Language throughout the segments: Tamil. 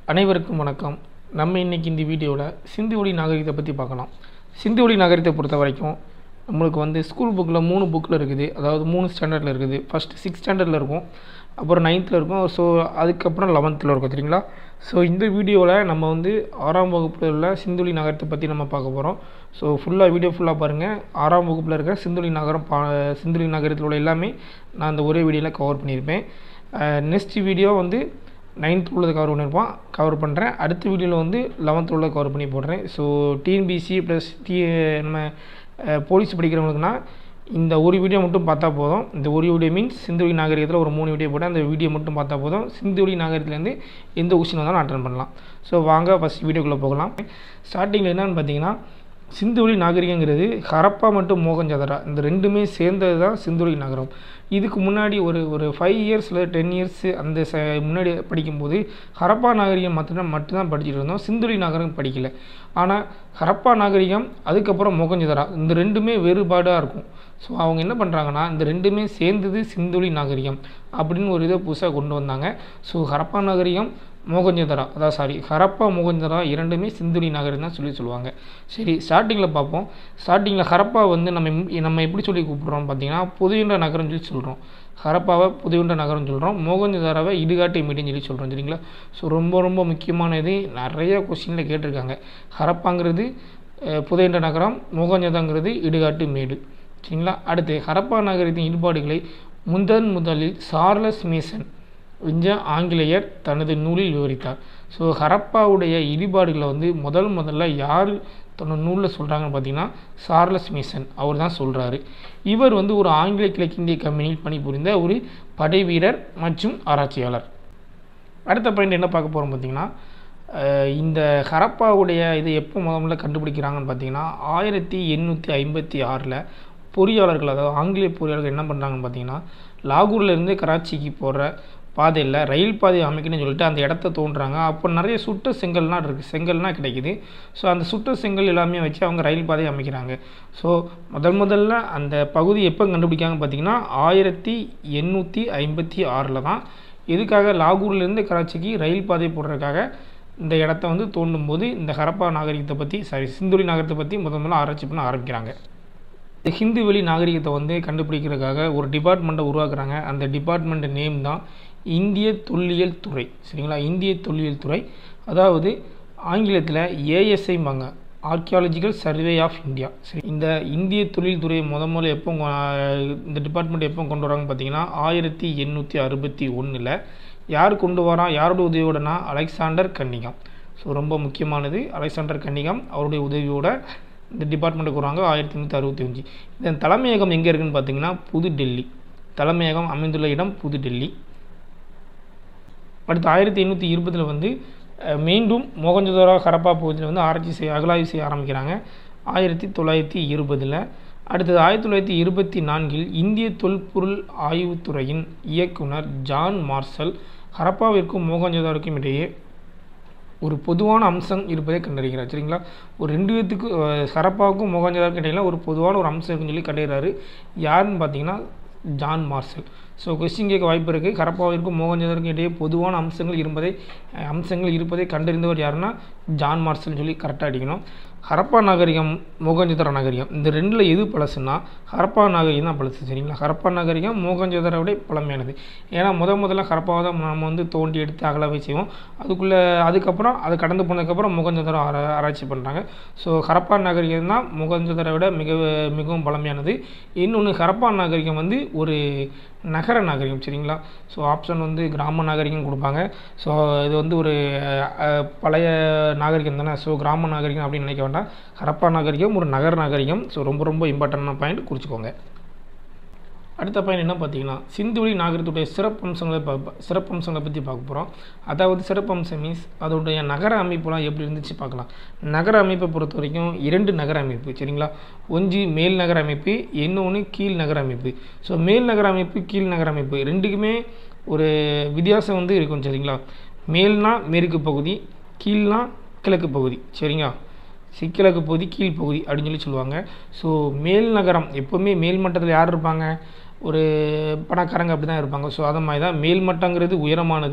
அனைவருக்கும் வணக்கம் நம்ம இன்னைக்கு இந்த வீடியோவில் சிந்து ஒளி நாகரிகத்தை பற்றி பார்க்கலாம் சிந்து ஒளி நாகரிகத்தை பொறுத்த வரைக்கும் நம்மளுக்கு வந்து ஸ்கூல் புக்கில் மூணு புக்கில் இருக்குது அதாவது மூணு ஸ்டாண்டர்டில் இருக்குது ஃபஸ்ட்டு சிக்ஸ் ஸ்டாண்டர்டில் இருக்கும் அப்புறம் நைன்த்தில் இருக்கும் ஸோ அதுக்கப்புறம் லெவன்த்தில் இருக்கும் சரிங்களா ஸோ இந்த வீடியோவில் நம்ம வந்து ஆறாம் வகுப்பில் உள்ள சிந்துளி நகரத்தை பற்றி நம்ம பார்க்க போகிறோம் ஸோ ஃபுல்லாக வீடியோ ஃபுல்லாக பாருங்கள் ஆறாம் வகுப்பில் இருக்கிற சிந்துளி நகரம் பா சிந்துளி நகரத்தில் உள்ள எல்லாமே நான் அந்த ஒரே வீடியோவில் கவர் பண்ணியிருப்பேன் நெக்ஸ்ட் வீடியோ வந்து நைன்த் உள்ளது கவர் பண்ணியிருப்போம் கவர் பண்ணுறேன் அடுத்த வீடியோவில் வந்து லெவன்த்தில் உள்ள கவர் பண்ணி போடுறேன் ஸோ டிஎன்பிசி ப்ளஸ் டி நம்ம அஹ், போலீஸ் படிக்கிறவங்களுக்குனா இந்த ஒரு வீடியோ மட்டும் பார்த்தா போதும் இந்த ஒரு வீடியோ மீன்ஸ் சிந்துவெளி நாகரிகத்தில் ஒரு மூணு வீடியோ போட்டு அந்த வீடியோ மட்டும் பார்த்தா போதும் சிந்துவெளி நாகரிகத்துலேருந்து எந்த கொஸ்டின் வந்தாலும் அட்டன் பண்ணலாம் ஸோ வாங்க ஃபஸ்ட் வீடியோக்குள்ளே போகலாம் ஸ்டார்டிங்கில் என்னன்னு பார்த்தீங்கன்னா சிந்துவெளி நாகரிகங்கிறது ஹரப்பா மற்றும் மோகஞ்சதரா இந்த ரெண்டுமே சேர்ந்தது தான் சிந்துவெளி நகரம் இதுக்கு முன்னாடி ஒரு ஒரு ஃபைவ் இயர்ஸில் டென் இயர்ஸ் அந்த ச முன்னாடி படிக்கும்போது ஹரப்பா நாகரிகம் மட்டும்தான் மட்டும்தான் படிச்சுட்டு இருந்தோம் சிந்துவெளி நாகரிகம் படிக்கல ஆனால் ஹரப்பா நாகரிகம் அதுக்கப்புறம் மோகஞ்சதரா இந்த ரெண்டுமே வேறுபாடாக இருக்கும் ஸோ அவங்க என்ன பண்ணுறாங்கன்னா இந்த ரெண்டுமே சேர்ந்தது சிந்துவெளி நாகரிகம் அப்படின்னு ஒரு இதை புதுசாக கொண்டு வந்தாங்க ஸோ ஹரப்பா நாகரிகம் மோகஞ்சதரா அதான் சாரி ஹரப்பா மோகஞ்சதரா இரண்டுமே சிந்துவெளி நகரம் தான் சொல்லி சொல்லுவாங்க சரி ஸ்டார்டிங்கில் பார்ப்போம் ஸ்டார்டிங்கில் ஹரப்பா வந்து நம்ம எம்- நம்ம எப்படி சொல்லி கூப்பிட்றோம் பார்த்தீங்கன்னா புதுவின்ற நகரம் சொல்லி சொல்கிறோம் ஹரப்பாவை புதுவின்ற நகரம் சொல்கிறோம் மோகஞ்சதாராவை இடுகாட்டு மீடின்னு சொல்லி சொல்கிறோம் சரிங்களா ஸோ ரொம்ப ரொம்ப முக்கியமான இது நிறைய கொஸ்டினில் கேட்டிருக்காங்க ஹரப்பாங்கிறது அஹ், புதையன்ற நகரம் மோகஞ்சதாங்கிறது இடுகாட்டு மேடு சரிங்களா அடுத்து ஹரப்பா நகரத்தின் ஈடுபாடுகளை முதன் முதலில் சார்லஸ் மேசன் என்ற ஆங்கிலேயர் தனது நூலில் விவரித்தார் ஸோ ஹரப்பாவுடைய இடிபாடுகளை வந்து முதல் முதல்ல யார் தன்னோட நூலில் சொல்கிறாங்கன்னு பார்த்தீங்கன்னா சார்லஸ் மேசன் அவர் தான் சொல்கிறாரு இவர் வந்து ஒரு ஆங்கில கிழக்கிந்திய கம்பெனியில் பணிபுரிந்த ஒரு படை வீரர் மற்றும் ஆராய்ச்சியாளர் அடுத்த பாயிண்ட் என்ன பார்க்க போகிறோம் பார்த்தீங்கன்னா அஹ் இந்த ஹரப்பாவுடைய இது எப்போ முத முதல்ல கண்டுபிடிக்கிறாங்கன்னு பார்த்தீங்கன்னா ஆயிரத்தி எண்ணூற்றி ஐம்பத்தி ஆறில் பொறியாளர்கள் அதாவது ஆங்கிலேய பொறியாளர்கள் என்ன பண்ணுறாங்கன்னு பார்த்தீங்கன்னா லாகூர்லேருந்து கராச்சிக்கு போகிற பாதையில் ரயில் பாதை அமைக்கணும்னு சொல்லிட்டு அந்த இடத்த தோன்றுறாங்க அப்போ நிறைய சுட்ட செங்கல்லாம் இருக்குது செங்கல்லாம் கிடைக்குது ஸோ அந்த சுட்ட செங்கல் எல்லாமே வச்சு அவங்க ரயில் பாதை அமைக்கிறாங்க ஸோ முதல் முதல்ல அந்த பகுதி எப்போ கண்டுபிடிக்காங்க பார்த்தீங்கன்னா ஆயிரத்தி எண்ணூற்றி ஐம்பத்தி ஆறில் தான் எதுக்காக லாகூர்லேருந்து கராச்சிக்கு ரயில் பாதை போடுறதுக்காக இந்த இடத்த வந்து தோண்டும் போது இந்த ஹரப்பா நாகரிகத்தை பற்றி சாரி சிந்துரி நாகரிகத்தை பற்றி முதல் முதல்ல ஆராய்ச்சி பண்ண ஆரம்பிக்கிறாங்க இந்த ஹிந்து வெளி நாகரிகத்தை வந்து கண்டுபிடிக்கிறதுக்காக ஒரு டிபார்ட்மெண்ட்டை உருவாக்குறாங்க அந்த டிபார்ட்மெண்ட் நேம் தான் இந்திய தொல்லியல் துறை சரிங்களா இந்திய தொல்லியல் துறை அதாவது ஆங்கிலத்தில் ஏஎஸ்ஐம்பாங்க ஆர்கியாலஜிக்கல் சர்வே ஆஃப் இந்தியா சரி இந்த இந்திய தொழில் துறையை முத முதல்ல எப்போ கொ- இந்த டிபார்ட்மெண்ட் எப்போ கொண்டு வராங்க பார்த்தீங்கன்னா ஆயிரத்தி எண்ணூற்றி அறுபத்தி ஒன்றில் யார் கொண்டு வரா யாரோட உதவியோடனா அலெக்சாண்டர் கன்னிகம் ஸோ ரொம்ப முக்கியமானது அலெக்சாண்டர் கன்னிகம் அவருடைய உதவியோட இந்த டிபார்ட்மெண்ட்டுக்கு வராங்க ஆயிரத்தி எண்ணூற்றி அறுபத்தி அஞ்சு இதன் தலைமையகம் எங்கே இருக்குன்னு பார்த்தீங்கன்னா புது டெல்லி தலைமையகம் அமைந்துள்ள இடம் புது டெல்லி அடுத்து ஆயிரத்தி எண்ணூற்றி இருபதில் வந்து அஹ், மீண்டும் மோகஞ்சதாரோ ஹரப்பா பகுதியில் வந்து ஆராய்ச்சி செய்ய அகலாய்வு செய்ய ஆரம்பிக்கிறாங்க ஆயிரத்தி தொள்ளாயிரத்தி இருபதில் அடுத்தது ஆயிரத்தி தொள்ளாயிரத்தி இருபத்தி நான்கில் இந்திய தொல்பொருள் ஆய்வுத்துறையின் இயக்குனர் ஜான் மார்ஷல் ஹரப்பாவிற்கும் மோகஞ்சதாருக்கும் இடையே ஒரு பொதுவான அம்சம் இருப்பதை கண்டறிகிறார் சரிங்களா ஒரு ரெண்டு பேத்துக்கு அஹ், ஹரப்பாவுக்கும் மோகஞ்சதாருக்கும் இடையில ஒரு பொதுவான ஒரு அம்சம் இருக்குன்னு சொல்லி கண்டறிகிறாரு யாருன்னு பார்த்தீங்கன்னா ஜான் மார்ஷல் ஸோ கொஸ்டின் கேட்க வாய்ப்பு இருக்குது ஹரப்பாவிற்கும் மோகஞ்சதாருக்கும் இடையே பொதுவான அம்சங்கள் இருப்பதை அஹ், அம்சங்கள் இருப்பதை கண்டறிந்தவர் யாருன்னா ஜான் மார்ஷல்னு சொல்லி கரெக்டாக அடிக்கணும் ஹரப்பா நாகரிகம் மோகஞ்சதாரா நாகரிகம் இந்த ரெண்டில் எது பழசுன்னா ஹரப்பா நாகரிகம் தான் பழசு சரிங்களா ஹரப்பா நாகரிகம் மோகஞ்சதாரை விட பழமையானது ஏன்னா முத முதல்ல ஹரப்பாவை தான் நம்ம வந்து தோண்டி எடுத்து அகலவை செய்வோம் அதுக்குள்ளே அதுக்கப்புறம் அது கடந்து போனதுக்கப்புறம் மோகஞ்சதாரோ ஆரா ஆராய்ச்சி பண்ணுறாங்க ஸோ ஹரப்பா நாகரிகம் தான் மோகஞ்சதாரை விட மிக மிகவும் பழமையானது இன்னொன்று ஹரப்பா நாகரிகம் வந்து ஒரு நகர நாகரிகம் சரிங்களா ஸோ ஆப்ஷன் வந்து கிராம நாகரிகம் கொடுப்பாங்க ஸோ இது வந்து ஒரு அஹ், பழைய நாகரிகம் தானே ஸோ கிராம நாகரிகம் அப்படின்னு நினைக்க வேண்டாம் ஹரப்பா நாகரிகம் ஒரு நகர நாகரிகம் ஸோ ரொம்ப ரொம்ப இம்பார்ட்டண்டான பாயிண்ட் குறிச்சிக்கோங்க அடுத்த பாயிண்ட் என்ன பார்த்தீங்கன்னா சிந்துவெளி நாகரிகத்துடைய சிறப்பம்சங்களை பார்ப்ப சிறப்பம்சங்களை பற்றி பார்க்க போகிறோம் அதாவது சிறப்பம்சம் மீன்ஸ் அதோடைய நகர அமைப்புலாம் எப்படி இருந்துச்சு பார்க்கலாம் நகர அமைப்பை பொறுத்த வரைக்கும் இரண்டு நகர அமைப்பு சரிங்களா ஒன்று மேல் நகர அமைப்பு இன்னொன்று கீழ் நகர அமைப்பு ஸோ மேல் நகர அமைப்பு கீழ் நகர அமைப்பு ரெண்டுக்குமே ஒரு வித்தியாசம் வந்து இருக்கும் சரிங்களா மேல்னா மேற்கு பகுதி கீழ்னா கிழக்கு பகுதி சரிங்களா சிக்கிழக்கு பகுதி கீழ் பகுதி அப்படின்னு சொல்லி சொல்லுவாங்க ஸோ மேல் நகரம் எப்போவுமே மேல் மட்டத்தில் யார் இருப்பாங்க ஒரு பணக்காரங்க அப்படி தான் இருப்பாங்க ஸோ அது மாதிரி தான் மேல்மட்டங்கிறது உயரமானது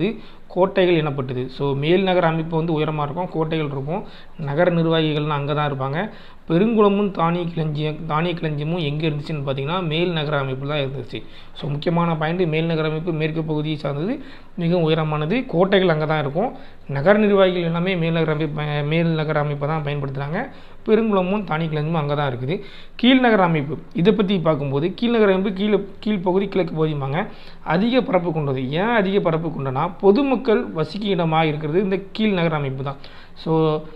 கோட்டைகள் எனப்பட்டது ஸோ மேல் நகர அமைப்பு வந்து உயரமாக இருக்கும் கோட்டைகள் இருக்கும் நகர நிர்வாகிகள்லாம் அங்கே தான் இருப்பாங்க பெருங்குளமும் தானிய கிளஞ்சியம் தானிய கிளஞ்சியமும் எங்கே இருந்துச்சுன்னு பார்த்தீங்கன்னா மேல் நகர அமைப்பு தான் இருந்துச்சு ஸோ முக்கியமான பாயிண்ட் மேல் நகர அமைப்பு மேற்கு பகுதியை சார்ந்தது மிகவும் உயரமானது கோட்டைகள் அங்கே தான் இருக்கும் நகர நிர்வாகிகள் எல்லாமே மேல் நகர அமைப்பு மேல் நகர அமைப்பை தான் பயன்படுத்துகிறாங்க பெருங்குளமும் தானிய கிளஞ்சியமும் அங்கே தான் இருக்குது கீழ்நகர அமைப்பு இதை பற்றி பார்க்கும்போது கீழ்நகர அமைப்பு கீழே கீழ்ப்பகுதி கிழக்கு பகுதிம்பாங்க அதிக பரப்பு கொண்டது ஏன் அதிக பரப்பு கொண்டனா பொதுமக்கள் வசிக்கும் இடமாக இருக்கிறது இந்த கீழ்நகர அமைப்பு தான் ஸோ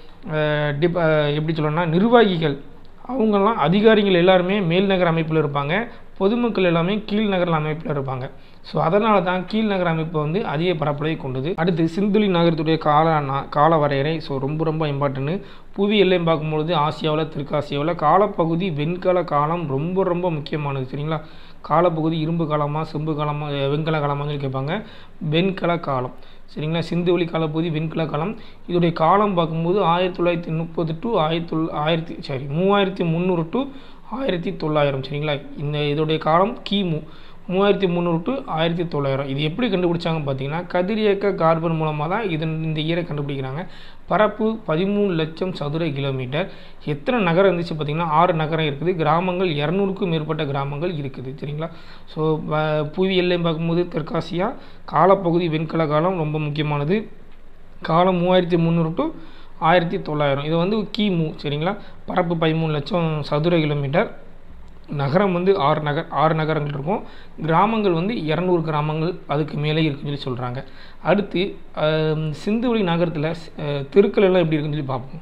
டிப் எப்படி சொல்லணும்னா நிர்வாகிகள் அவங்கெல்லாம் அதிகாரிகள் எல்லாருமே மேல்நகர அமைப்பில் இருப்பாங்க பொதுமக்கள் எல்லாமே கீழ்நகர அமைப்பில் இருப்பாங்க ஸோ அதனால தான் கீழ்நகர அமைப்பு வந்து அதிக பரப்பளவை கொண்டது அடுத்து சிந்துலி நகரத்துடைய கால நா- கால வரையறை ஸோ ரொம்ப ரொம்ப இம்பார்ட்டன்ட் புவி எல்லையும் பார்க்கும்பொழுது ஆசியாவில் தெற்காசியாவில் காலப்பகுதி வெண்கல காலம் ரொம்ப ரொம்ப முக்கியமானது சரிங்களா காலப்பகுதி இரும்பு காலமா செம்பு காலமா அஹ் வெண்கல காலமான்னு சொல்லி கேட்பாங்க வெண்கல காலம் சரிங்களா சிந்துவெளி காலப்பகுதி வெண்கல காலம் இதோடைய காலம் பார்க்கும்போது ஆயிரத்தி தொள்ளாயிரத்தி முப்பது டு ஆயிரத்தி தொள் ஆயிரத்தி சாரி மூவாயிரத்தி முந்நூறு டு ஆயிரத்தி தொள்ளாயிரம் சரிங்களா இந்த இதோடைய காலம் கிமு மூவாயிரத்தி முந்நூறு டு ஆயிரத்தி தொள்ளாயிரம் இது எப்படி கண்டுபிடிச்சாங்க பார்த்தீங்கன்னா கதிரியக்க கார்பன் மூலமாக தான் இதன் இந்த இயரை கண்டுபிடிக்கிறாங்க பரப்பு பதிமூணு லட்சம் சதுர கிலோமீட்டர் எத்தனை நகரம் இருந்துச்சு பார்த்தீங்கன்னா ஆறு நகரம் இருக்குது கிராமங்கள் இரநூறுக்கும் மேற்பட்ட கிராமங்கள் இருக்குது சரிங்களா ஸோ புவி எல்லையும் பார்க்கும்போது தெற்காசியா காலப்பகுதி வெண்கல காலம் ரொம்ப முக்கியமானது காலம் மூவாயிரத்தி முந்நூறு டு ஆயிரத்தி தொள்ளாயிரம் இது வந்து கிமு சரிங்களா பரப்பு பதிமூணு லட்சம் சதுர கிலோமீட்டர் நகரம் வந்து ஆறு நகர் ஆறு நகரங்கள் இருக்கும் கிராமங்கள் வந்து இரநூறு கிராமங்கள் அதுக்கு மேலே இருக்குன்னு சொல்லி சொல்கிறாங்க அடுத்து ஆம், சிந்துவெளி நகரத்தில் தெருக்கள் எல்லாம் எப்படி இருக்குன்னு சொல்லி பார்ப்போம்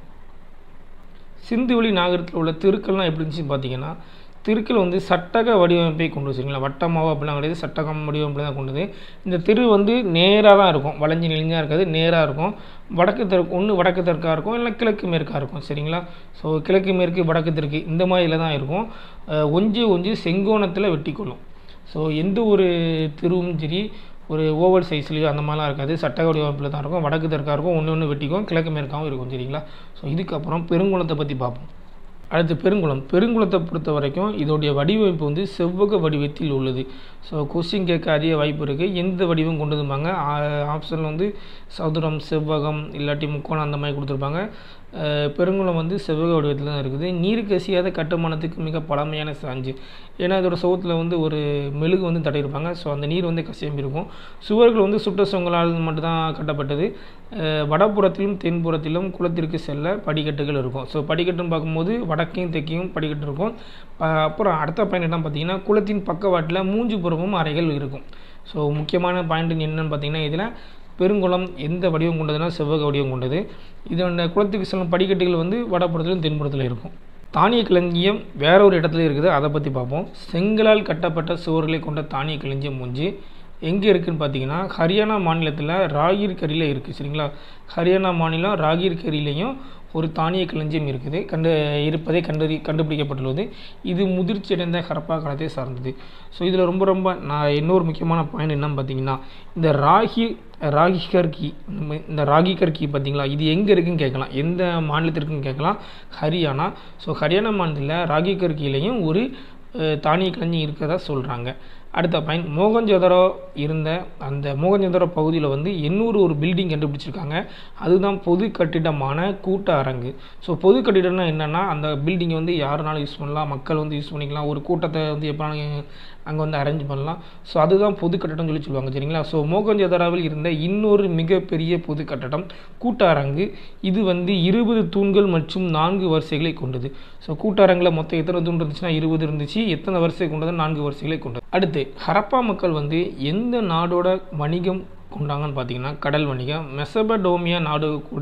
சிந்துவெளி நாகரத்தில் உள்ள தெருக்கள்லாம் எப்படி இருந்துச்சுன்னு பார்த்தீங்கன்னா தெருக்கள் வந்து சட்டக வடிவமைப்பை கொண்டு வச்சுருங்களா வட்டமாவோ அப்படிலாம் கிடையாது சட்டகம் வடிவமைப்பில் தான் கொண்டது இந்த தெரு வந்து நேராக தான் இருக்கும் வளைஞ்சு நெளிஞ்சாக இருக்காது நேராக இருக்கும் வடக்கு தெற்கு ஒன்று வடக்கு தெற்காக இருக்கும் இல்லை கிழக்கு மேற்காக இருக்கும் சரிங்களா ஸோ கிழக்கு மேற்கு வடக்கு தெற்கு இந்த மாதிரில தான் இருக்கும் அஹ் ஒஞ்சு ஒஞ்சு செங்கோணத்தில் வெட்டிக்கொள்ளும் ஸோ எந்த ஒரு தெருவும் சரி ஒரு ஓவல் சைஸ்லேயோ அந்த மாதிரிலாம் இருக்காது சட்டக வடிவமைப்பில் தான் இருக்கும் வடக்கு தெற்காக இருக்கும் ஒன்று ஒன்று வெட்டிக்கும் கிழக்கு மேற்காகவும் இருக்கும் சரிங்களா ஸோ இதுக்கப்புறம் பெருங்குளத்தை பற்றி பார்ப்போம் அடுத்து பெருங்குளம் பெருங்குளத்தை பொறுத்த வரைக்கும் இதோடைய வடிவமைப்பு வந்து செவ்வக வடிவத்தில் உள்ளது ஸோ கொஸ்டின் கேட்க அதிக வாய்ப்பு இருக்குது எந்த வடிவம் கொண்டதும்பாங்க ஆப்ஷன் வந்து சதுரம் செவ்வகம் இல்லாட்டி முக்கோணம் அந்த மாதிரி கொடுத்துருப்பாங்க அஹ் பெருங்குளம் வந்து செவ்வக வடிவத்தில் தான் இருக்குது நீர் கசியாத கட்டுமானத்துக்கு மிக பழமையான சாஞ்சு ஏன்னா இதோட சுவத்தில் வந்து ஒரு மெழுகு வந்து தடையிருப்பாங்க ஸோ அந்த நீர் வந்து கசியாம இருக்கும் சுவர்கள் வந்து சுட்ட சொங்கலால் மட்டும்தான் கட்டப்பட்டது அஹ் வடபுறத்திலும் தென்புறத்திலும் குளத்திற்கு செல்ல படிக்கட்டுகள் இருக்கும் ஸோ படிக்கட்டுன்னு பார்க்கும்போது வடக்கையும் தெற்கையும் படிக்கட்டு இருக்கும் அஹ் அப்புறம் அடுத்த பாயிண்ட் என்ன பார்த்தீங்கன்னா குளத்தின் பக்கவாட்டில் மூன்று புறமும் அறைகள் இருக்கும் ஸோ முக்கியமான பாயிண்ட் என்னன்னு பார்த்தீங்கன்னா இதில் பெருங்குளம் எந்த வடிவம் கொண்டதுன்னா செவ்வக வடிவம் கொண்டது இதோட குளத்துக்கு செல்லும் படிக்கட்டுகள் வந்து வடபுறத்திலும் தென்புறத்திலும் இருக்கும் தானிய களஞ்சியம் வேற ஒரு இடத்துல இருக்குது அதை பற்றி பார்ப்போம் செங்கலால் கட்டப்பட்ட சுவர்களை கொண்ட தானிய களஞ்சியம் மூஞ்சி எங்கே இருக்குன்னு பார்த்தீங்கன்னா ஹரியானா மாநிலத்தில் ராகிர்கரியில் இருக்குது சரிங்களா ஹரியானா மாநிலம் ராகிர்கரிலையும் ஒரு தானிய களஞ்சியம் இருக்குது கண்டு இருப்பதை கண்டறி கண்டுபிடிக்கப்பட்டுள்ளது இது முதிர்ச்சி அடைந்த ஹரப்பா காலத்தை சார்ந்தது ஸோ இதில் ரொம்ப ரொம்ப நான் இன்னொரு முக்கியமான பாயிண்ட் என்னன்னு பார்த்தீங்கன்னா இந்த ராகி ராகிகர் கி இந்த- இந்த ராகிகர் கி பார்த்தீங்களா இது எங்கே இருக்குன்னு கேட்கலாம் எந்த மாநிலத்திற்குன்னு கேட்கலாம் ஹரியானா ஸோ ஹரியானா மாநிலத்தில் ராகிகர் கீலையும் ஒரு அஹ், தானிய களஞ்சி இருக்கிறதா சொல்கிறாங்க அடுத்த பாயிண்ட் மோகஞ்சதரோ இருந்த அந்த மோகஞ்சதரோ பகுதியில் வந்து எண்ணூறு ஒரு பில்டிங் கண்டுபிடிச்சிருக்காங்க அதுதான் பொது கட்டிடமான கூட்ட அரங்கு ஸோ பொது கட்டிடம்னா என்னென்னா அந்த பில்டிங்கை வந்து யாருனாலும் யூஸ் பண்ணலாம் மக்கள் வந்து யூஸ் பண்ணிக்கலாம் ஒரு கூட்டத்தை வந்து எப்போ அங்கே வந்து அரேஞ்ச் பண்ணலாம் ஸோ அதுதான் பொது கட்டடம்னு சொல்லி சொல்லுவாங்க சரிங்களா ஸோ மோகஞ்சதராவில் இருந்த இன்னொரு மிகப்பெரிய பொது கட்டடம் கூட்ட அரங்கு இது வந்து இருபது தூண்கள் மற்றும் நான்கு வரிசைகளை கொண்டது ஸோ கூட்ட அரங்கில் மொத்தம் எத்தனை தூண் இருந்துச்சுன்னா இருபது இருந்துச்சு எத்தனை வரிசை கொண்டது நான்கு வரிசைகளை கொண்டது அடுத்து ஹரப்பா மக்கள் வந்து எந்த நாடோட வணிகம் கொண்டாங்கன்னு பார்த்தீங்கன்னா கடல் வணிகம் மெசபடோமியா நாடு கூட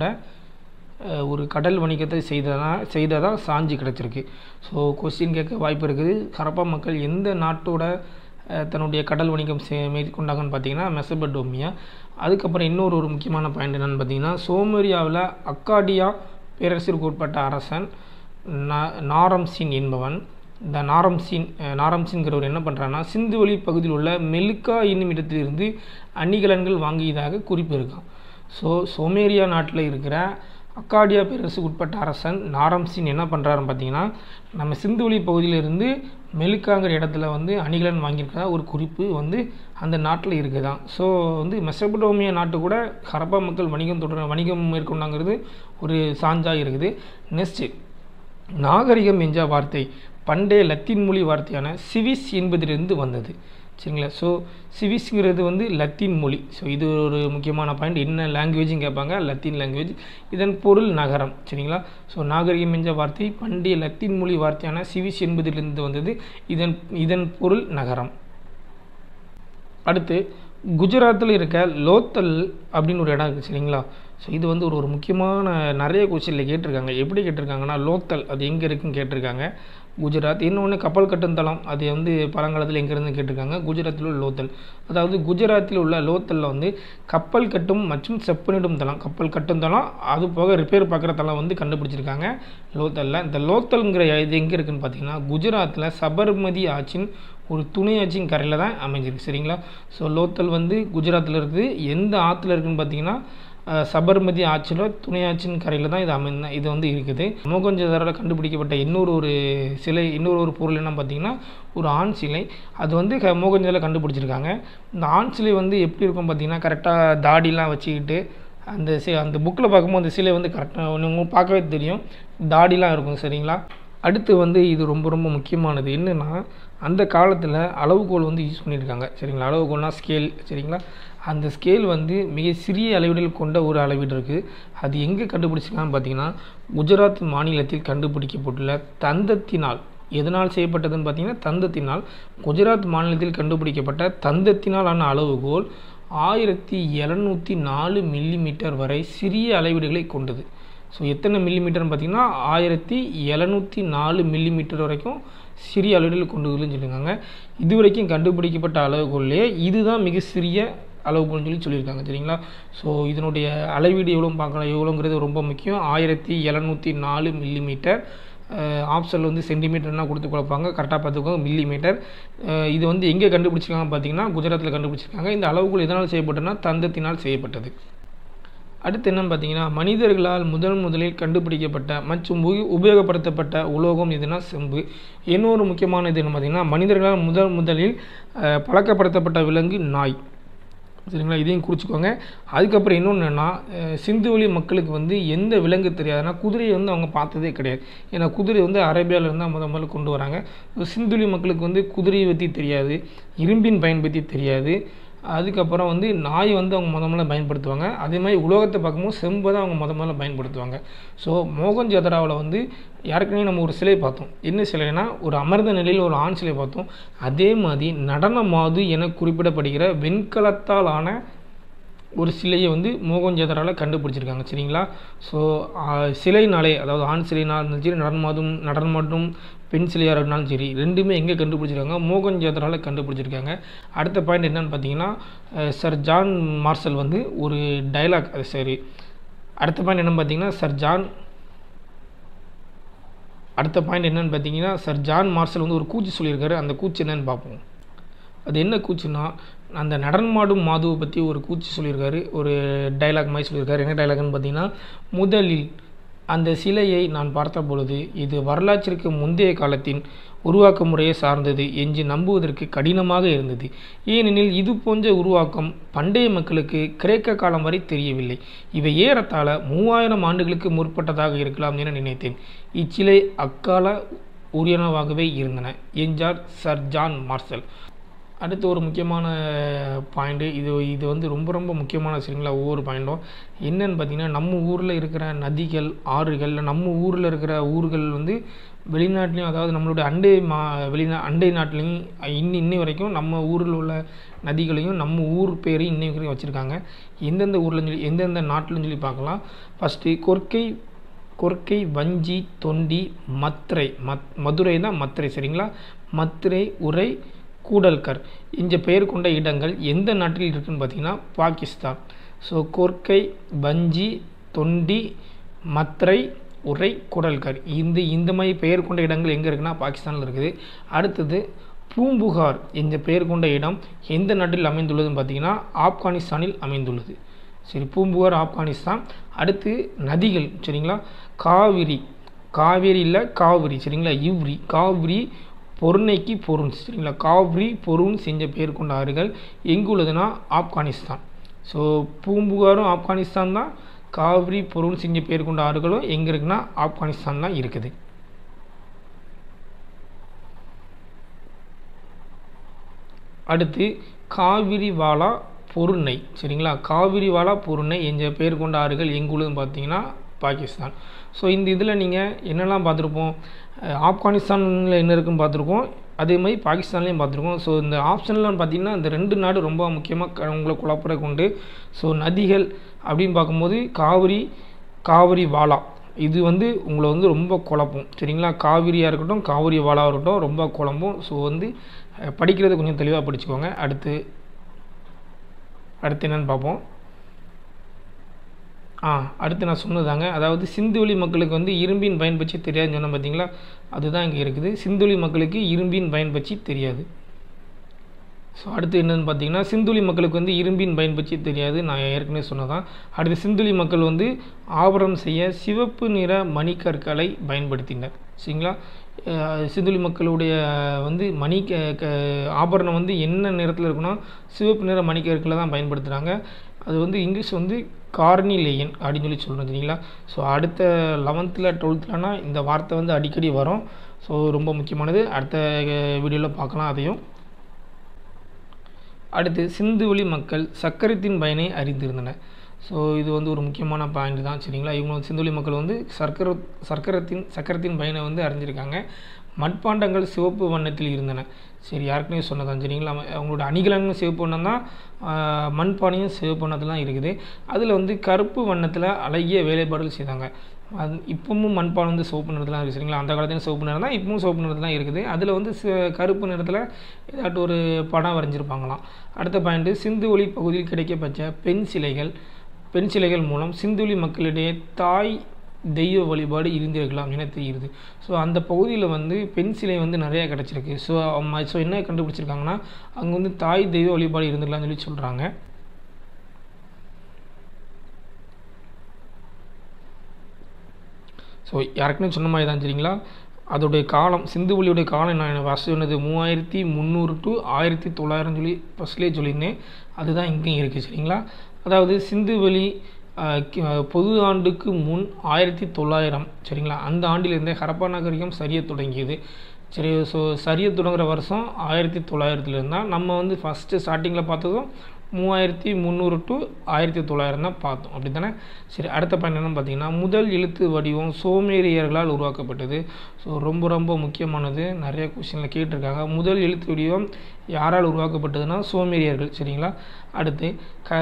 அஹ், ஒரு கடல் வணிகத்தை செய்ததா செய்ததா சாஞ்சு கிடச்சிருக்கு ஸோ கொஸ்டின் கேட்க வாய்ப்பு இருக்குது ஹரப்பா மக்கள் எந்த நாட்டோட அஹ், தன்னுடைய கடல் வணிகம் செ மேற்கொண்டாங்கன்னு பார்த்தீங்கன்னா மெசபடோமியா அதுக்கப்புறம் இன்னொரு ஒரு முக்கியமான பாயிண்ட் என்னென்னு பார்த்தீங்கன்னா சோமரியாவில் அக்காடியா பேரரசிற்கு உட்பட்ட அரசன் நா- நாரம்சின் என்பவன் இந்த நாரம்சின் அஹ், நாரம்சின்கிறவர் என்ன பண்ணுறான்னா சிந்துவெளி பகுதியில் உள்ள மெலுக்கா என்னும் இடத்திலிருந்து அணிகலன்கள் வாங்கியதாக குறிப்பு இருக்கான் ஸோ சோமேரியா நாட்டில் இருக்கிற அக்காடியா பேரரசுக்கு உட்பட்ட அரசன் நாரம்சின் என்ன பண்ணுறாருன்னு பார்த்தீங்கன்னா நம்ம சிந்துவெளி பகுதியிலிருந்து மெலுக்காங்கிற இடத்துல வந்து அணிகலன் வாங்கியிருக்கதா ஒரு குறிப்பு வந்து அந்த நாட்டில் இருக்குதான் ஸோ வந்து மெசபடோமியா நாட்டு கூட ஹரப்பா மக்கள் வணிகம் தொடர் வணிகம் மேற்கொண்டாங்கிறது ஒரு சான்றாக இருக்குது நெக்ஸ்ட்டு நாகரிகம் என்ற வார்த்தை பண்டைய லத்தீன் மொழி வார்த்தையான சிவிஸ் என்பதிலிருந்து வந்தது சரிங்களா ஸோ சிவிஸ்ங்கிறது வந்து லத்தீன் மொழி ஸோ இது ஒரு முக்கியமான பாயிண்ட் என்ன லாங்குவேஜும் கேட்பாங்க லத்தீன் லாங்குவேஜ் இதன் பொருள் நகரம் சரிங்களா ஸோ நாகரிகம் என்ற வார்த்தை பண்டைய லத்தீன் மொழி வார்த்தையான சிவிஸ் என்பதிலிருந்து வந்தது இதன் இதன் பொருள் நகரம் அடுத்து குஜராத்தில் இருக்க லோத்தல் அப்படின்னு ஒரு இடம் இருக்குது சரிங்களா ஸோ இது வந்து ஒரு ஒரு முக்கியமான நிறைய கொஸ்டினில் கேட்டிருக்காங்க எப்படி கேட்டிருக்காங்கன்னா லோத்தல் அது எங்கே இருக்குன்னு கேட்டிருக்காங்க குஜராத் இன்னொன்று கப்பல் கட்டும் தளம் அது வந்து பழங்காலத்தில் எங்கேருந்து கேட்டிருக்காங்க குஜராத்தில் உள்ள லோத்தல் அதாவது குஜராத்தில் உள்ள லோத்தலில் வந்து கப்பல் கட்டும் மற்றும் செப்பனிடும் தளம் கப்பல் கட்டும் தளம் அது போக ரிப்பேர் பார்க்குற தளம் வந்து கண்டுபிடிச்சிருக்காங்க லோத்தலில் இந்த லோத்தல்ங்கிற இது எங்கே இருக்குன்னு பார்த்தீங்கன்னா குஜராத்தில் சபர்மதி ஆற்றின் ஒரு துணை ஆற்றின் கரையில் தான் அமைஞ்சிருக்கு சரிங்களா ஸோ லோத்தல் வந்து குஜராத்தில் இருக்குது எந்த ஆற்றுல இருக்குன்னு பார்த்தீங்கன்னா அஹ், சபர்மதி ஆற்றில் துணை ஆற்றின் கரையில் தான் இது அமைந்த இது வந்து இருக்குது மோகஞ்சதாரோவில் கண்டுபிடிக்கப்பட்ட இன்னொரு ஒரு சிலை இன்னொரு ஒரு பொருள் என்ன பார்த்தீங்கன்னா ஒரு ஆண் சிலை அது வந்து க மோகஞ்சதாரில் கண்டுபிடிச்சிருக்காங்க இந்த ஆண் சிலை வந்து எப்படி இருக்கும் பார்த்தீங்கன்னா கரெக்டாக தாடிலாம் வச்சுக்கிட்டு அந்த சி அந்த புக்கில் பார்க்கும்போது அந்த சிலை வந்து கரெக்டாக உங்களுக்கு பார்க்கவே தெரியும் தாடிலாம் இருக்கும் சரிங்களா அடுத்து வந்து இது ரொம்ப ரொம்ப முக்கியமானது என்னென்னா அந்த காலத்தில் அளவுகோல் வந்து யூஸ் பண்ணியிருக்காங்க சரிங்களா அளவுகோல்னா ஸ்கேல் சரிங்களா அந்த ஸ்கேல் வந்து மிக சிறிய அளவீடுகள் கொண்ட ஒரு அளவீடு இருக்குது அது எங்கே கண்டுபிடிச்சிருக்காங்கன்னு பார்த்தீங்கன்னா குஜராத் மாநிலத்தில் கண்டுபிடிக்கப்பட்டுள்ள தந்தத்தினால் எதனால் செய்யப்பட்டதுன்னு பார்த்தீங்கன்னா தந்தத்தினால் குஜராத் மாநிலத்தில் கண்டுபிடிக்கப்பட்ட தந்தத்தினால் ஆன அளவுகோல் ஆயிரத்தி எழுநூற்றி நாலு மில்லிமீட்டர் வரை சிறிய அளவீடுகளை கொண்டது ஸோ எத்தனை மில்லிமீட்டர்னு பார்த்தீங்கன்னா ஆயிரத்தி எழுநூற்றி நாலு மில்லிமீட்டர் வரைக்கும் சிறிய அளவீடுகள் கொண்டுள்ளதுன்னு சொல்லியிருக்காங்க இது வரைக்கும் கண்டுபிடிக்கப்பட்ட அளவுகோல்லே இதுதான் மிக சிறிய அளவுகோல்னு சொல்லி சொல்லியிருக்காங்க சரிங்களா ஸோ இதனுடைய அளவீடு எவ்வளோ பார்க்கலாம் எவ்வளோங்கிறது ரொம்ப முக்கியம் ஆயிரத்தி எழுநூற்றி நாலு மில்லிமீட்டர் ஆப்ஷனில் வந்து சென்டிமீட்டர்னா கொடுத்து குழப்பாங்க கரெக்டாக பார்த்துக்கோங்க மில்லிமீட்டர் இது வந்து எங்கே கண்டுபிடிச்சிருக்காங்க பார்த்தீங்கன்னா குஜராத்தில் கண்டுபிடிச்சிருக்காங்க இந்த அளவுகோல் எதனால் செய்யப்பட்டதுன்னா தந்தத்தினால் செய்யப்பட்டது அடுத்து என்னன்னு பார்த்தீங்கன்னா மனிதர்களால் முதல் முதலில் கண்டுபிடிக்கப்பட்ட மற்றும் உப- உபயோகப்படுத்தப்பட்ட உலோகம் எதுனா செம்பு இன்னொரு முக்கியமான இது என்ன பார்த்தீங்கன்னா மனிதர்களால் முதல் முதலில் அஹ், பழக்கப்படுத்தப்பட்ட விலங்கு நாய் சரிங்களா இதையும் குறிச்சிக்கோங்க அதுக்கப்புறம் இன்னொன்று என்னென்னா சிந்துவெளி மக்களுக்கு வந்து எந்த விலங்கு தெரியாதுன்னா குதிரையை வந்து அவங்க பார்த்ததே கிடையாது ஏன்னா குதிரை வந்து அரேபியாவில் இருந்தால் முத முதல்ல கொண்டு வராங்க சிந்துவெளி மக்களுக்கு வந்து குதிரையை பற்றி தெரியாது இரும்பின் பயன் பற்றி தெரியாது அதுக்கப்புறம் வந்து நாய் வந்து அவங்க முத முதல்ல பயன்படுத்துவாங்க அதே மாதிரி உலோகத்தை பார்க்கும்போது செம்பை தான் அவங்க முத முதல்ல பயன்படுத்துவாங்க ஸோ மோகஞ்சதராவில் வந்து ஏற்கனவே நம்ம ஒரு சிலை பார்த்தோம் என்ன சிலைனா ஒரு அமர்ந்த நிலையில் ஒரு ஆண் சிலை பார்த்தோம் அதே மாதிரி நடன மாது என குறிப்பிடப்படுகிற வெண்கலத்தால் ஆன ஒரு சிலையை வந்து மோகஞ்சதரால் கண்டுபிடிச்சிருக்காங்க சரிங்களா ஸோ சிலைனாலே அதாவது ஆண் சிலைனா இருந்தாலும் சரி நடனமாதும் நடனமாட்டும் பெண் சிலையாக இருந்தாலும் சரி ரெண்டுமே எங்கே கண்டுபிடிச்சிருக்காங்க மோகஞ்சதரால் கண்டுபிடிச்சிருக்காங்க அடுத்த பாயிண்ட் என்னன்னு பார்த்தீங்கன்னா அஹ், சர் ஜான் மார்சல் வந்து ஒரு டைலாக் அது சரி அடுத்த பாயிண்ட் என்னன்னு பார்த்தீங்கன்னா சர் ஜான் அடுத்த பாயிண்ட் என்னன்னு பார்த்தீங்கன்னா சர் ஜான் மார்சல் வந்து ஒரு கூச்சு சொல்லியிருக்காரு அந்த கூச்சு என்னன்னு பார்ப்போம் அது என்ன கூச்சுன்னா அந்த நடனமாடும் மாதுவை பற்றி ஒரு கூச்சு சொல்லியிருக்காரு ஒரு டைலாக் மாதிரி சொல்லியிருக்காரு என்ன டைலாக்னு பார்த்தீங்கன்னா முதலில் அந்த சிலையை நான் பார்த்த பொழுது இது வரலாற்றிற்கு முந்தைய காலத்தின் உருவாக்க முறையை சார்ந்தது என்று நம்புவதற்கு கடினமாக இருந்தது ஏனெனில் இது போன்ற உருவாக்கம் பண்டைய மக்களுக்கு கிரேக்க காலம் வரை தெரியவில்லை இவை ஏறத்தாழ மூவாயிரம் ஆண்டுகளுக்கு முற்பட்டதாக இருக்கலாம் என நினைத்தேன் இச்சிலை அக்கால உரியனவாகவே இருந்தன என்றார் சர் ஜான் மார்சல் அடுத்து ஒரு முக்கியமான பாயிண்ட்டு இது இது வந்து ரொம்ப ரொம்ப முக்கியமான சரிங்களா ஒவ்வொரு பாயிண்ட்டும் என்னன்னு பார்த்தீங்கன்னா நம்ம ஊரில் இருக்கிற நதிகள் ஆறுகள் இல்ல நம்ம ஊரில் இருக்கிற ஊர்கள் வந்து வெளிநாட்டிலையும் அதாவது நம்மளுடைய அண்டை மா வெளிநா அண்டை நாட்டிலையும் இன்னி இன்னி வரைக்கும் நம்ம ஊரில் உள்ள நதிகளையும் நம்ம ஊர் பேரையும் இன்னி வரைக்கும் வச்சுருக்காங்க எந்தெந்த ஊரில் சொல்லி எந்தெந்த நாட்டில்னு சொல்லி பார்க்கலாம் ஃபஸ்ட்டு கொர்க்கை கொர்க்கை வஞ்சி தொண்டி மத்ரை மத் மதுரை தான் மத்ரை சரிங்களா மத்ரை உரை கூடல்கர் இந்த பெயர் கொண்ட இடங்கள் எந்த நாட்டில் இருக்குன்னு பார்த்தீங்கன்னா பாகிஸ்தான் ஸோ கொர்க்கை வஞ்சி தொண்டி மத்ரை உரை கூடல்கர் இந்த இந்த மாதிரி பெயர் கொண்ட இடங்கள் எங்கே இருக்குன்னா பாகிஸ்தானில் இருக்குது அடுத்தது பூம்புகார் என்ற பெயர் கொண்ட இடம் எந்த நாட்டில் அமைந்துள்ளதுன்னு பார்த்தீங்கன்னா ஆப்கானிஸ்தானில் அமைந்துள்ளது சரி பூம்புகார் ஆப்கானிஸ்தான் அடுத்து நதிகள் சரிங்களா காவிரி காவேரி இல்லை காவிரி சரிங்களா இவ்ரி காவிரி பொருணைக்கு பொருண் சரிங்களா காவ்ரி பொருண் செஞ்ச பேர் கொண்ட ஆறுகள் எங்கு உள்ளதுன்னா ஆப்கானிஸ்தான் ஸோ பூம்புகாரும் ஆப்கானிஸ்தான் தான் காவிரி பொருள் செஞ்ச பேர் கொண்ட ஆறுகளும் எங்கே இருக்குன்னா ஆப்கானிஸ்தான் தான் இருக்குது அடுத்து காவிரி வாலா பொருணை சரிங்களா காவிரி வாலா பொருணை என்ற பேர் கொண்ட ஆறுகள் எங்குள்ளதுன்னு பார்த்தீங்கன்னா பாகிஸ்தான் ஸோ இந்த இதில் நீங்கள் என்னெல்லாம் பார்த்துருப்போம் அஹ் ஆப்கானிஸ்தானில் என்ன இருக்குன்னு பார்த்துருக்கோம் அதே மாதிரி பாகிஸ்தான்லேயும் பார்த்துருக்கோம் ஸோ இந்த ஆப்ஷனில் பார்த்தீங்கன்னா இந்த ரெண்டு நாடு ரொம்ப முக்கியமாக உங்களை குழப்பற கொண்டு ஸோ நதிகள் அப்படின்னு பார்க்கும்போது காவிரி காவிரி வாலா இது வந்து உங்களை வந்து ரொம்ப குழப்பும் சரிங்களா காவிரியாக இருக்கட்டும் காவிரி வாலாக இருக்கட்டும் ரொம்ப குழம்பும் ஸோ வந்து அஹ், படிக்கிறது கொஞ்சம் தெளிவாக படிச்சுக்கோங்க அடுத்து அடுத்து என்னன்னு பார்ப்போம் ஆ அடுத்து நான் சொன்னதாங்க அதாவது சிந்துவெளி மக்களுக்கு வந்து இரும்பின் பயன் பற்றி தெரியாதுன்னு சொன்னேன் பார்த்தீங்களா அதுதான் இங்கே இருக்குது சிந்துவெளி மக்களுக்கு இரும்பின் பயன் பற்றி தெரியாது ஸோ அடுத்து என்னன்னு பார்த்தீங்கன்னா சிந்துளி மக்களுக்கு வந்து இரும்பின் பயன் பற்றி தெரியாது நான் ஏற்கனவே சொன்னதான் அடுத்து சிந்துளி மக்கள் வந்து ஆபரணம் செய்ய சிவப்பு நிற மணிக்கற்களை பயன்படுத்தினர் சரிங்களா அஹ் சிந்துளி மக்களுடைய வந்து மணி க க- ஆபரணம் வந்து என்ன நிறத்தில் இருக்குன்னா சிவப்பு நிற மணிக்கற்களை தான் பயன்படுத்துகிறாங்க அது வந்து இங்கிலீஷ் வந்து கார்னிலேயன் அப்படின்னு சொல்லி சொல்கிறோம் சரிங்களா ஸோ அடுத்த லெவன்த்தில் டுவெல்த்துலனா இந்த வார்த்தை வந்து அடிக்கடி வரும் ஸோ ரொம்ப முக்கியமானது அடுத்த வீடியோவில் பார்க்கலாம் அதையும் அடுத்து சிந்துவெளி மக்கள் சக்கரத்தின் பயனை அறிந்திருந்தனர் ஸோ இது வந்து ஒரு முக்கியமான பாயிண்ட் தான் சரிங்களா இவங்க வந்து சிந்துவெளி மக்கள் வந்து சர்க்கர சர்க்கரத்தின் சக்கரத்தின் பயனை வந்து அறிஞ்சிருக்காங்க மட்பாண்டங்கள் சிவப்பு வண்ணத்தில் இருந்தன சரி யாருக்குனே சொன்னதான் சரிங்களா அவ- அவங்களோட அணிகலனும் சிவப்பு வண்ணம் தான் ஆஹ், மண்பானையும் சிவப்பு வண்ணத்தில் தான் இருக்குது அதில் வந்து கருப்பு வண்ணத்தில் அழகிய வேலைப்பாடுகள் செய்தாங்க அது இப்பவும் மண்பானை வந்து சிவப்பு நிறத்தில் இருக்குது சரிங்களா அந்த காலத்துலையும் சிவப்பு நிறம் தான் இப்பவும் சிவப்பு நிறத்தில் தான் இருக்குது அதில் வந்து சி- கருப்பு நிறத்தில் ஏதாட்டும் ஒரு படம் வரைஞ்சிருப்பாங்களாம் அடுத்த பாயிண்ட் சிந்துவெளி பகுதியில் கிடைக்கப்பெற்ற பெண் சிலைகள் பெண் சிலைகள் மூலம் சிந்துவெளி மக்களிடையே தாய் தெய்வ வழிபாடு இருந்திருக்கலாம் என தெரிகிறது ஸோ அந்த பகுதியில் வந்து பெண் சிலை வந்து நிறைய கிடச்சிருக்கு ஸோ ஸோ என்ன கண்டுபிடிச்சிருக்காங்கன்னா அங்கே வந்து தாய் தெய்வ வழிபாடு இருந்திருக்கலாம்னு சொல்லி சொல்கிறாங்க ஸோ யாருக்குன்னு சொன்ன மாதிரி தான் சரிங்களா அதோடைய காலம் சிந்துவெளியுடைய காலம் நான் ஃபஸ்ட் சொன்னது மூவாயிரத்தி முந்நூறு டு ஆயிரத்தி தொள்ளாயிரம் சொல்லி ஃபஸ்ட்லேயே சொல்லியிருந்தேன் அதுதான் இங்கேயும் இருக்குது சரிங்களா அதாவது சிந்துவெளி ஆஹ், கி- ஆஹ், பொது ஆண்டுக்கு முன் ஆயிரத்தி தொள்ளாயிரம் சரிங்களா அந்த ஆண்டிலிருந்தே ஹரப்பா நாகரிகம் சரிய தொடங்கியது சரி ஸோ சரிய தொடங்குற வருஷம் ஆயிரத்தி தொள்ளாயிரத்துல இருந்தால் நம்ம வந்து ஃபஸ்ட்டு ஸ்டார்டிங்கில் பார்த்ததும் மூவாயிரத்தி முந்நூறு டு ஆயிரத்தி தொள்ளாயிரம் தான் பார்த்தோம் அப்படி தானே சரி அடுத்த பாயிண்ட் என்னன்னு பார்த்தீங்கன்னா முதல் எழுத்து வடிவம் சோமேரியர்களால் உருவாக்கப்பட்டது ஸோ ரொம்ப ரொம்ப முக்கியமானது நிறைய கொஸ்டினில் கேட்டிருக்காங்க முதல் எழுத்து வடிவம் யாரால் உருவாக்கப்பட்டதுன்னா சோமேரியர்கள் சரிங்களா அடுத்து க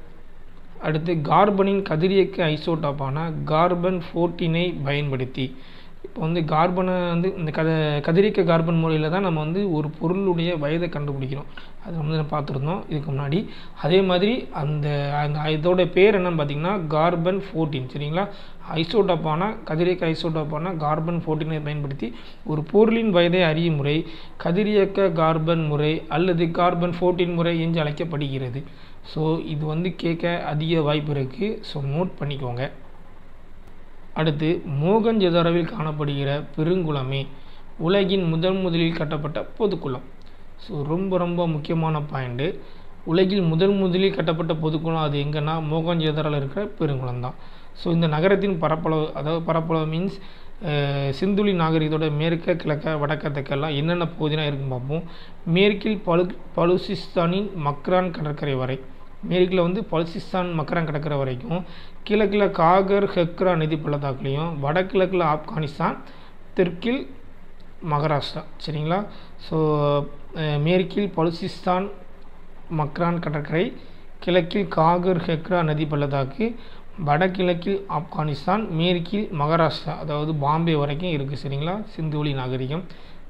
அடுத்து கார்பனின் கதிரியக்க ஐசோட்டாப்பான கார்பன் ஃபோர்டீனை பயன்படுத்தி இப்போ வந்து கார்பனை வந்து இந்த கத கதிரியக்க கார்பன் முறையில் தான் நம்ம வந்து ஒரு பொருளுடைய வயதை கண்டுபிடிக்கிறோம் அது வந்து நம்ம பார்த்துருந்தோம் இதுக்கு முன்னாடி அதே மாதிரி அந்த அந்த இதோட பேர் என்னன்னு பார்த்தீங்கன்னா கார்பன் ஃபோர்டீன் சரிங்களா ஐசோட்டாப்பான கதிரியக்க ஐசோட்டாப்பான கார்பன் ஃபோர்டீனை பயன்படுத்தி ஒரு பொருளின் வயதை அறியும் முறை கதிரியக்க கார்பன் முறை அல்லது கார்பன் ஃபோர்டீன் முறை என்று அழைக்கப்படுகிறது ஸோ இது வந்து கேட்க அதிக வாய்ப்பு இருக்குது ஸோ நோட் பண்ணிக்கோங்க அடுத்து மோகஞ்சதாரோவில் காணப்படுகிற பெருங்குளமே உலகின் முதன் முதலில் கட்டப்பட்ட பொதுக்குளம் ஸோ ரொம்ப ரொம்ப முக்கியமான பாயிண்ட்டு உலகில் முதன் முதலில் கட்டப்பட்ட பொதுக்குளம் அது எங்கன்னா மோகஞ்சதாரோவில் இருக்கிற பெருங்குளம் தான் ஸோ இந்த நகரத்தின் பரப்பளவு அதாவது பரப்பளவு மீன்ஸ் சிந்துளி நாகரிகத்தோட மேற்க கிழக்க வடக்க தெற்கெல்லாம் என்னென்ன பகுதினா இருக்குன்னு பார்ப்போம் மேற்கில் பலு பலுசிஸ்தானின் மக்ரான் கடற்கரை வரை மேற்கில் வந்து பலுசிஸ்தான் மக்ரான் கடற்கரை வரைக்கும் கிழக்கில் காகர் ஹெக்ரா நதி பள்ளத்தாக்குலையும் வடகிழக்கில் ஆப்கானிஸ்தான் தெற்கில் மகாராஷ்டிரா சரிங்களா ஸோ மேற்கில் பலுசிஸ்தான் மக்ரான் கடற்கரை கிழக்கில் காகர் ஹெக்ரா நதி பள்ளத்தாக்கு வடகிழக்கில் ஆப்கானிஸ்தான் மேற்கில் மகாராஷ்டிரா அதாவது பாம்பே வரைக்கும் இருக்குது சரிங்களா சிந்துவெளி நாகரிகம்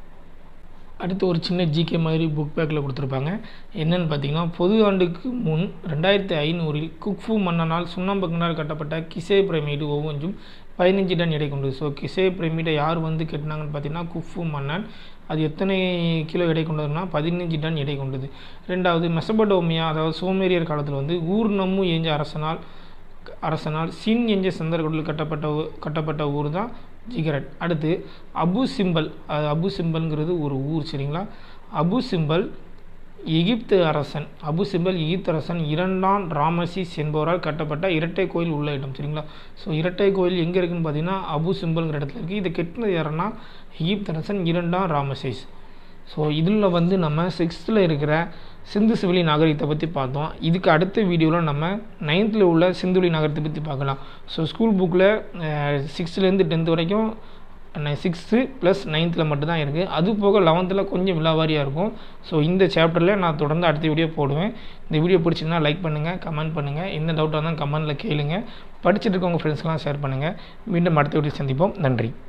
அடுத்து ஒரு சின்ன ஜிகே மாதிரி புக் பேக்கில் கொடுத்துருப்பாங்க என்னன்னு பார்த்தீங்கன்னா பொது ஆண்டுக்கு முன் ரெண்டாயிரத்தி ஐநூறில் குக்ஃபு மன்னனால் சுண்ணாம்புக்கினால் கட்டப்பட்ட கிசே பிரமிடு ஒவ்வொன்றும் பதினஞ்சு டன் எடை கொண்டது ஸோ கிசே பிரமிடை யார் வந்து கட்டினாங்கன்னு பார்த்தீங்கன்னா குஃபு மன்னன் அது எத்தனை கிலோ எடை கொண்டதுன்னா பதினஞ்சு டன் எடை கொண்டது ரெண்டாவது மெசபடோமியா அதாவது சோமேரியர் காலத்தில் வந்து ஊர் நம்மு எஞ்ச அரசனால் அரசனால் சின் என்ற சந்தர்கோட்டில் கட்டப்பட்ட ஊ- கட்டப்பட்ட ஊர் தான் ஜிகரட் அடுத்து அபு சிம்பல் அது அபு சிம்பல்ங்கிறது ஒரு ஊர் சரிங்களா அபு சிம்பல் எகிப்து அரசன் அபு சிம்பல் எகிப்து அரசன் இரண்டாம் ராமசிஸ் என்பவரால் கட்டப்பட்ட இரட்டை கோயில் உள்ள இடம் சரிங்களா ஸோ இரட்டை கோயில் எங்கே இருக்குன்னு பார்த்தீங்கன்னா அபு சிம்பல்ங்கிற இடத்துல இருக்குது இது கெட்டினது யாருன்னா எகிப்து அரசன் இரண்டாம் ராமசிஸ் ஸோ இதில் வந்து நம்ம சிக்ஸ்த்தில் இருக்கிற சிந்து சிவிலி நாகரிகத்தை பற்றி பார்த்தோம் இதுக்கு அடுத்த வீடியோவில் நம்ம நைன்த்தில் உள்ள சிந்துவெளி நாகரிகத்தை பற்றி பார்க்கலாம் ஸோ ஸ்கூல் புக்கில் சிக்ஸ்த்துலேருந்து டென்த் வரைக்கும் சிக்ஸ்த்து ப்ளஸ் நைன்த்தில் மட்டும்தான் இருக்குது அது போக லெவன்த்தில் கொஞ்சம் விலாவாரியாக இருக்கும் ஸோ இந்த சாப்டரில் நான் தொடர்ந்து அடுத்த வீடியோ போடுவேன் இந்த வீடியோ பிடிச்சிருந்தா லைக் பண்ணுங்கள் கமெண்ட் பண்ணுங்கள் எந்த டவுட்டாக இருந்தாலும் கமெண்ட்டில் கேளுங்க படிச்சுட்டு இருக்கவங்க ஃப்ரெண்ட்ஸ்க்கெலாம் ஷேர் பண்ணுங்கள் மீண்டும் அடுத்த வீடியோ சந்திப்போம் நன்றி